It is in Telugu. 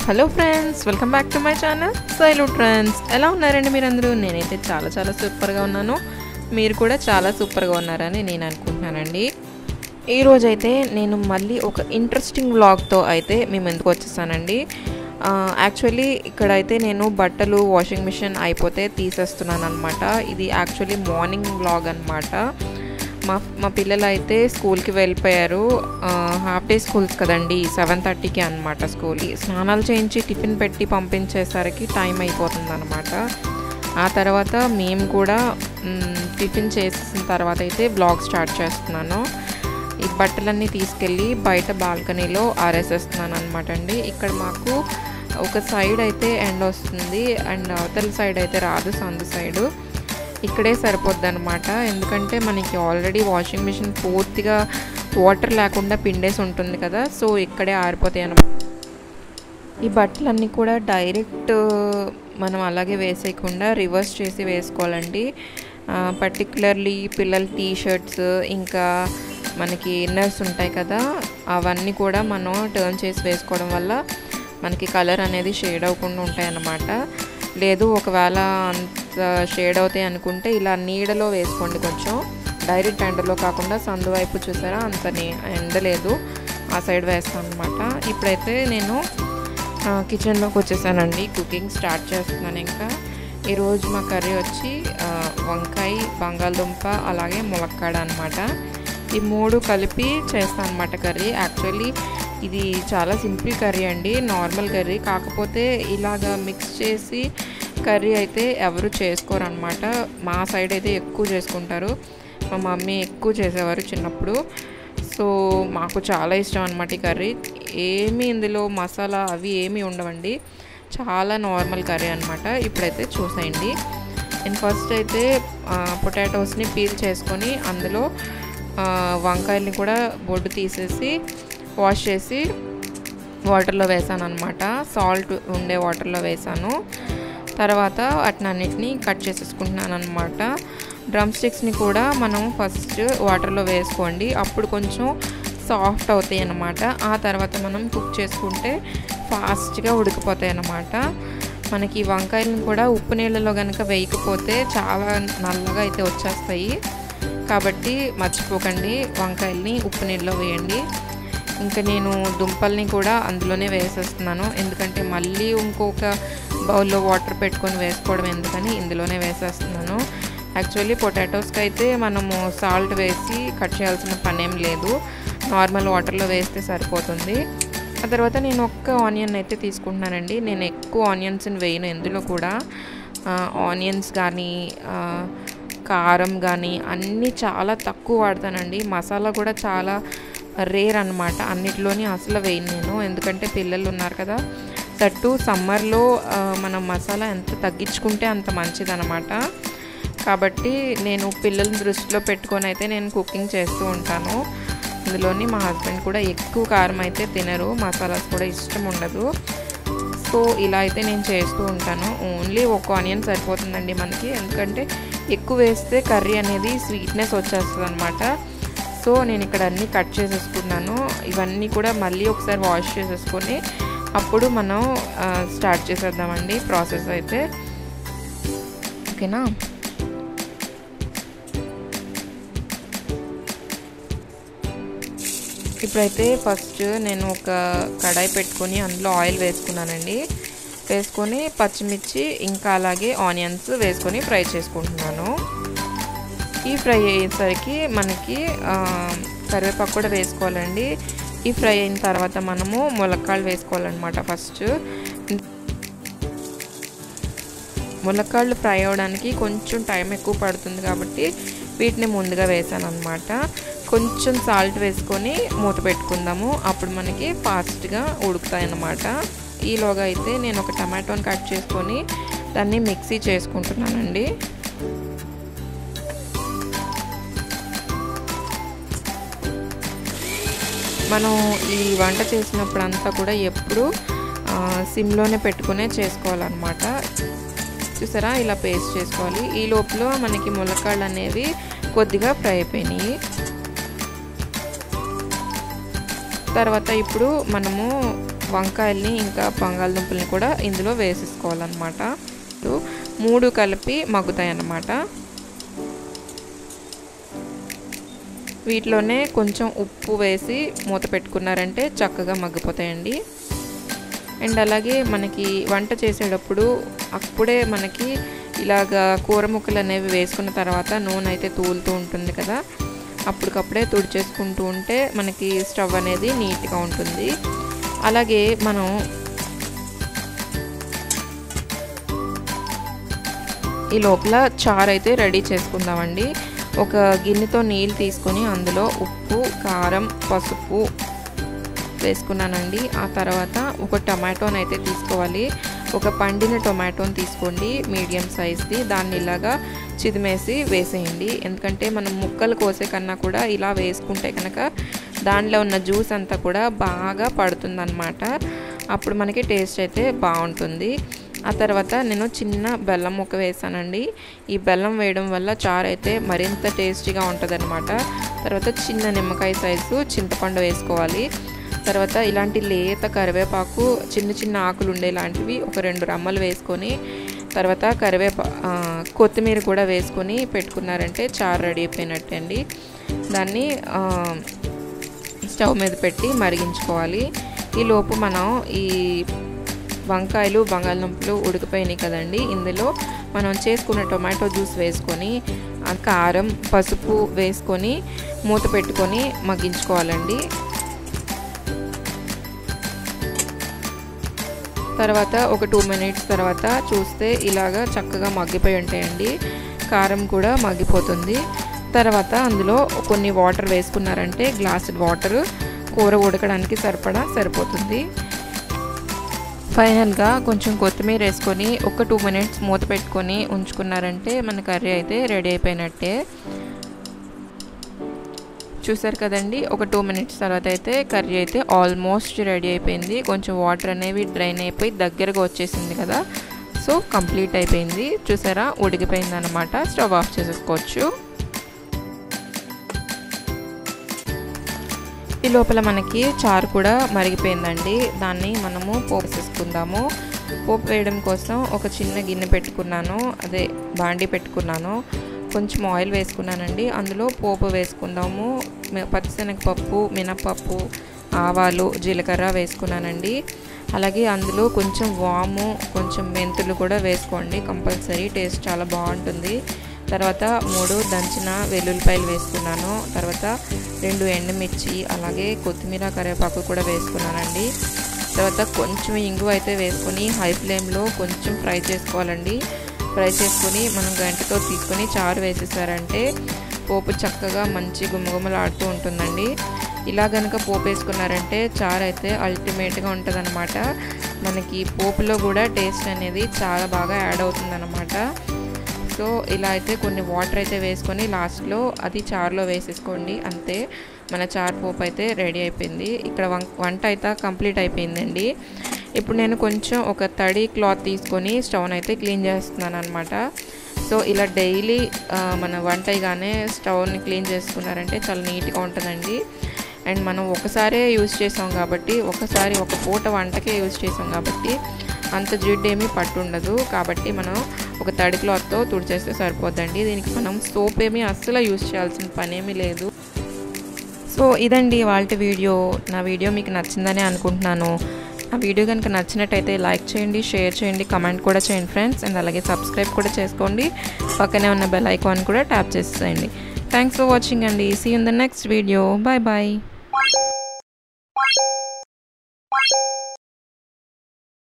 hello friends welcome back to my channel సైలు ఫ్రెండ్స్ ఎలా ఉన్నారండి మీరందరూ నేనైతే చాలా చాలా సూపర్గా ఉన్నాను మీరు కూడా చాలా సూపర్గా ఉన్నారని నేను అనుకుంటున్నానండి ఈరోజైతే నేను మళ్ళీ ఒక ఇంట్రెస్టింగ్ వ్లాగ్తో అయితే మేము ఎందుకు వచ్చేసానండి యాక్చువల్లీ ఇక్కడైతే నేను బట్టలు వాషింగ్ మిషన్ అయిపోతే తీసేస్తున్నాను అనమాట ఇది యాక్చువల్లీ మార్నింగ్ వ్లాగ్ అనమాట మా మా పిల్లలు అయితే స్కూల్కి వెళ్ళిపోయారు హాఫ్ డే స్కూల్స్ కదండి సెవెన్ థర్టీకి అనమాట స్కూల్ స్నానాలు చేయించి టిఫిన్ పెట్టి పంపించేసరికి టైం అయిపోతుంది అనమాట ఆ తర్వాత మేము కూడా మ్, టిఫిన్ చేసిన తర్వాత అయితే బ్లాగ్ స్టార్ట్ చేస్తున్నాను ఈ బట్టలన్నీ తీసుకెళ్ళి బయట బాల్కనీలో ఆరేసేస్తున్నాను అనమాట అండి ఇక్కడ మాకు ఒక సైడ్ అయితే ఎండ్ వస్తుంది అండ్ అవతల సైడ్ అయితే రాదు సందు సైడు ఇక్కడే సరిపోద్ది అనమాట ఎందుకంటే మనకి ఆల్రెడీ వాషింగ్ మిషన్ పూర్తిగా వాటర్ లేకుండా పిండేసి ఉంటుంది కదా సో ఇక్కడే ఆరిపోతాయి అనమాట ఈ బట్టలన్నీ కూడా డైరెక్ట్ మనం అలాగే వేసేయకుండా రివర్స్ చేసి వేసుకోవాలండి పర్టికులర్లీ పిల్లల టీ షర్ట్స్ ఇంకా మనకి ఇన్నర్స్ ఉంటాయి కదా అవన్నీ కూడా మనం టర్న్ చేసి వేసుకోవడం వల్ల మనకి కలర్ అనేది షేడ్ అవ్వకుండా ఉంటాయి అన్నమాట లేదు ఒకవేళ అంత షేడ్ అవుతాయి అనుకుంటే ఇలా నీడలో వేసుకోండి కొంచెం డైరెక్ట్ ఎండలో కాకుండా సందు వైపు చూసారా అంత నీ- ఎండ లేదు ఆ సైడ్ వేస్తాను అనమాట ఇప్పుడైతే నేను ఆ, కిచెన్లోకి వచ్చేసానండి కుకింగ్ స్టార్ట్ చేస్తున్నాను ఇంకా ఈరోజు మా కర్రీ వచ్చి ఆ, వంకాయ బంగాళదుంప అలాగే ములక్కాడ అనమాట ఈ మూడు కలిపి చేస్తాను అనమాట కర్రీ యాక్చువల్లీ ఇది చాలా సింపుల్ కర్రీ అండి నార్మల్ కర్రీ కాకపోతే ఇలాగా మిక్స్ చేసి కర్రీ అయితే ఎవరు చేసుకోరు అనమాట మా సైడ్ అయితే ఎక్కువ చేసుకుంటారు మా మమ్మీ ఎక్కువ చేసేవారు చిన్నప్పుడు సో మాకు చాలా ఇష్టం అనమాట ఈ కర్రీ ఏమి ఇందులో మసాలా అవి ఏమీ ఉండవండి చాలా నార్మల్ కర్రీ అనమాట ఇప్పుడైతే చూసేయండి నేను ఫస్ట్ అయితే పొటాటోస్ని పీల్ చేసుకొని అందులో ఆ, వంకాయల్ని కూడా బొడ్డు తీసేసి వాష్ చేసి వాటర్లో వేసాను అనమాట సాల్ట్ ఉండే వాటర్లో వేసాను తర్వాత వాటినన్నిటిని కట్ చేసేసుకుంటున్నాను అనమాట డ్రమ్ స్టిక్స్ని కూడా మనం ఫస్ట్ వాటర్లో వేసుకోండి అప్పుడు కొంచెం సాఫ్ట్ అవుతాయి అన్నమాట ఆ తర్వాత మనం కుక్ చేసుకుంటే ఫాస్ట్గా ఉడికిపోతాయి అన్నమాట మనకి ఈ వంకాయలను కూడా ఉప్పు నీళ్ళలో కనుక వేయకపోతే చాలా నల్లగా అయితే వచ్చేస్తాయి కాబట్టి మర్చిపోకండి వంకాయల్ని ఉప్పు నీళ్ళలో వేయండి ఇంకా నేను దుంపల్ని కూడా అందులోనే వేసేస్తున్నాను ఎందుకంటే మళ్ళీ ఇంకొక బౌల్లో వాటర్ పెట్టుకొని వేసుకోవడం ఎందుకని ఇందులోనే వేసేస్తున్నాను యాక్చువల్లీ పొటాటోస్కి అయితే మనము సాల్ట్ వేసి కట్ చేయాల్సిన పని ఏం లేదు నార్మల్ వాటర్లో వేస్తే సరిపోతుంది ఆ తర్వాత నేను ఒక్క ఆనియన్ అయితే తీసుకుంటున్నానండి నేను ఎక్కువ ఆనియన్స్ని వేయను ఎందులో కూడా ఆనియన్స్ కానీ కారం కానీ అన్నీ చాలా తక్కువ వాడతానండి మసాలా కూడా చాలా రేర్ అనమాట అన్నిటిలోని అసలు వేయను నేను ఎందుకంటే పిల్లలు ఉన్నారు కదా తట్టు సమ్మర్లో మనం మసాలా ఎంత తగ్గించుకుంటే అంత మంచిదన్నమాట కాబట్టి నేను పిల్లల్ని దృష్టిలో పెట్టుకొని అయితే నేను కుకింగ్ చేస్తూ ఉంటాను ఇందులోని మా హస్బెండ్ కూడా ఎక్కువ కారం అయితే తినరు మసాలాస్ కూడా ఇష్టం ఉండదు సో ఇలా అయితే నేను చేస్తూ ఉంటాను ఓన్లీ ఒక ఆనియన్ సరిపోతుందండి మనకి ఎందుకంటే ఎక్కువ వేస్తే కర్రీ అనేది స్వీట్నెస్ వచ్చేస్తుంది అనమాట సో నేను ఇక్కడ అన్నీ కట్ చేసేసుకున్నాను ఇవన్నీ కూడా మళ్ళీ ఒకసారి వాష్ చేసేసుకొని అప్పుడు మనం ఆ, స్టార్ట్ చేసేద్దామండి ప్రాసెస్ అయితే ఓకేనా ఇప్పుడైతే ఫస్ట్ నేను ఒక కడాయి పెట్టుకొని అందులో ఆయిల్ వేసుకున్నానండి వేసుకొని పచ్చిమిర్చి ఇంకా అలాగే ఆనియన్స్ వేసుకొని ఫ్రై చేసుకుంటున్నాను ఈ ఫ్రై అయ్యేసరికి మనకి ఆ, కరివేపాకు కూడా వేసుకోవాలండి ఈ ఫ్రై అయిన తర్వాత మనము ములక్కాళ్ళు వేసుకోవాలన్నమాట ఫస్ట్ ములక్కాళ్ళు ఫ్రై అవ్వడానికి కొంచెం టైం ఎక్కువ పడుతుంది కాబట్టి వీటిని ముందుగా వేసాను అనమాట కొంచెం సాల్ట్ వేసుకొని మూత పెట్టుకుందాము అప్పుడు మనకి ఫాస్ట్గా ఉడుకుతాయి అన్నమాట ఈలోగా అయితే నేను ఒక టమాటోని కట్ చేసుకొని దాన్ని మిక్సీ చేసుకుంటున్నానండి మనం ఈ వంట చేసినప్పుడు అంతా కూడా ఎప్పుడు ఆ, సిమ్లోనే పెట్టుకునే చేసుకోవాలన్నమాట చూసారా ఇలా పేస్ట్ చేసుకోవాలి ఈ లోపల మనకి ములక్కాళ్ళు అనేవి కొద్దిగా ఫ్రై అయిపోయినాయి తర్వాత ఇప్పుడు మనము వంకాయల్ని ఇంకా బంగాళదుంపల్ని కూడా ఇందులో వేసేసుకోవాలన్నమాట మూడు కలిపి మగ్గుతాయి అన్నమాట వీటిలోనే కొంచెం ఉప్పు వేసి మూత పెట్టుకున్నారంటే చక్కగా మగ్గిపోతాయండి అండ్ అలాగే మనకి వంట చేసేటప్పుడు అప్పుడే మనకి ఇలాగా కూర ముక్కలు అనేవి వేసుకున్న తర్వాత నూనె అయితే తూలుతూ ఉంటుంది కదా అప్పటికప్పుడే తుడిచేసుకుంటూ ఉంటే మనకి స్టవ్ అనేది నీట్గా ఉంటుంది అలాగే మనం ఈ లోపల చారు అయితే రెడీ చేసుకుందామండి ఒక గిన్నెతో నీళ్ళు తీసుకొని అందులో ఉప్పు కారం పసుపు వేసుకున్నానండి ఆ తర్వాత ఒక టమాటోని అయితే తీసుకోవాలి ఒక పండిన టొమాటోని తీసుకోండి మీడియం సైజ్ది దాన్ని ఇలాగా చిదిమేసి వేసేయండి ఎందుకంటే మనం ముక్కలు కోసే కన్నా కూడా ఇలా వేసుకుంటే కనుక దానిలో ఉన్న జ్యూస్ అంతా కూడా బాగా పడుతుందన్నమాట అప్పుడు మనకి టేస్ట్ అయితే బాగుంటుంది ఆ తర్వాత నేను చిన్న బెల్లం ముక్క వేసానండి ఈ బెల్లం వేయడం వల్ల చారు అయితే మరింత టేస్టీగా ఉంటుందన్నమాట తర్వాత చిన్న నిమ్మకాయ సైజు చింతపండు వేసుకోవాలి తర్వాత ఇలాంటి లేత కరివేపాకు చిన్న చిన్న ఆకులు ఉండేలాంటివి ఒక రెండు రమ్మలు వేసుకొని తర్వాత కరివేపా కొత్తిమీర కూడా వేసుకొని పెట్టుకున్నారంటే చారు రెడీ అయిపోయినట్టే అండి దాన్ని స్టవ్ మీద పెట్టి మరిగించుకోవాలి ఈ లోపు మనం ఈ వంకాయలు బంగాళదుంపలు ఉడికిపోయినాయి కదండి ఇందులో మనం చేసుకున్న టొమాటో జ్యూస్ వేసుకొని కారం పసుపు వేసుకొని మూత పెట్టుకొని మగ్గించుకోవాలండి తర్వాత ఒక టూ మినిట్స్ తర్వాత చూస్తే ఇలాగా చక్కగా మగ్గిపోయి ఉంటాయండి కారం కూడా మగ్గిపోతుంది తర్వాత అందులో కొన్ని వాటర్ వేసుకున్నారంటే గ్లాస్ వాటర్ కూర ఉడకడానికి సరిపడా సరిపోతుంది ఫైనల్గా కొంచెం కొత్తిమీర వేసుకొని ఒక టూ మినిట్స్ మూత పెట్టుకొని ఉంచుకున్నారంటే మన కర్రీ అయితే రెడీ అయిపోయినట్టే చూసారు కదండి ఒక టూ మినిట్స్ తర్వాత అయితే కర్రీ అయితే ఆల్మోస్ట్ రెడీ అయిపోయింది కొంచెం వాటర్ అనేవి డ్రైన్ అయిపోయి దగ్గరగా వచ్చేసింది కదా సో కంప్లీట్ అయిపోయింది చూసారా ఉడికిపోయింది అనమాట స్టవ్ ఆఫ్ చేసేసుకోవచ్చు ఈ లోపల మనకి చారు కూడా మరిగిపోయిందండి దాన్ని మనము పోపు వేసేసుకుందాము పోపు వేయడం కోసం ఒక చిన్న గిన్నె పెట్టుకున్నాను అదే బాండి పెట్టుకున్నాను కొంచెం ఆయిల్ వేసుకున్నానండి అందులో పోపు వేసుకుందాము పచ్చిశనగపప్పు మినపప్పు ఆవాలు జీలకర్ర వేసుకున్నానండి అలాగే అందులో కొంచెం వాము కొంచెం మెంతులు కూడా వేసుకోండి కంపల్సరీ టేస్ట్ చాలా బాగుంటుంది తర్వాత మూడు దంచిన వెల్లుల్లిపాయలు వేసుకున్నాను తర్వాత రెండు ఎండుమిర్చి అలాగే కొత్తిమీర కరివేపాకు కూడా వేసుకున్నానండి తర్వాత కొంచెం ఇంగు అయితే వేసుకొని హై ఫ్లేమ్లో కొంచెం ఫ్రై చేసుకోవాలండి ఫ్రై చేసుకొని మనం గంటతో తీసుకొని చారు వేసేసారంటే పోపు చక్కగా మంచి గుమ్మగుమ్మలాడుతూ ఉంటుందండి ఇలా కనుక పోపు వేసుకున్నారంటే చారు అయితే అల్టిమేట్గా ఉంటుందన్నమాట మనకి పోపులో కూడా టేస్ట్ అనేది చాలా బాగా యాడ్ అవుతుందన్నమాట సో ఇలా అయితే కొన్ని వాటర్ అయితే వేసుకొని లాస్ట్లో అది చారులో వేసేసుకోండి అంతే మన చారు పోపు అయితే రెడీ అయిపోయింది ఇక్కడ వంట అయితే కంప్లీట్ అయిపోయిందండి ఇప్పుడు నేను కొంచెం ఒక తడి క్లాత్ తీసుకొని స్టవ్ని అయితే క్లీన్ చేస్తున్నాను అనమాట సో ఇలా డైలీ మన వంట అయిగానే స్టవ్ని క్లీన్ చేసుకున్నారంటే చాలా నీట్గా ఉంటుందండి అండ్ మనం ఒకసారే యూజ్ చేసాం కాబట్టి ఒకసారి ఒక పూట వంటకే యూజ్ చేసాం కాబట్టి అంత జిడ్డు ఏమీ పట్టుండదు కాబట్టి మనం ఒక తడి క్లాత్తో తుడిచేస్తే సరిపోద్దండి దీనికి మనం సోప్ ఏమీ అస్సలు యూజ్ చేయాల్సిన పని ఏమీ లేదు సో ఇదండి వాళ్ళ వీడియో నా వీడియో మీకు నచ్చిందని అనుకుంటున్నాను ఆ వీడియో కనుక నచ్చినట్టయితే లైక్ చేయండి షేర్ చేయండి కమెంట్ కూడా చేయండి ఫ్రెండ్స్ అండ్ అలాగే సబ్స్క్రైబ్ కూడా చేసుకోండి పక్కనే ఉన్న బెల్ ఐకాన్ కూడా ట్యాప్ చేసేయండి థ్యాంక్స్ ఫర్ వాచింగ్ అండి see in the next video bye bye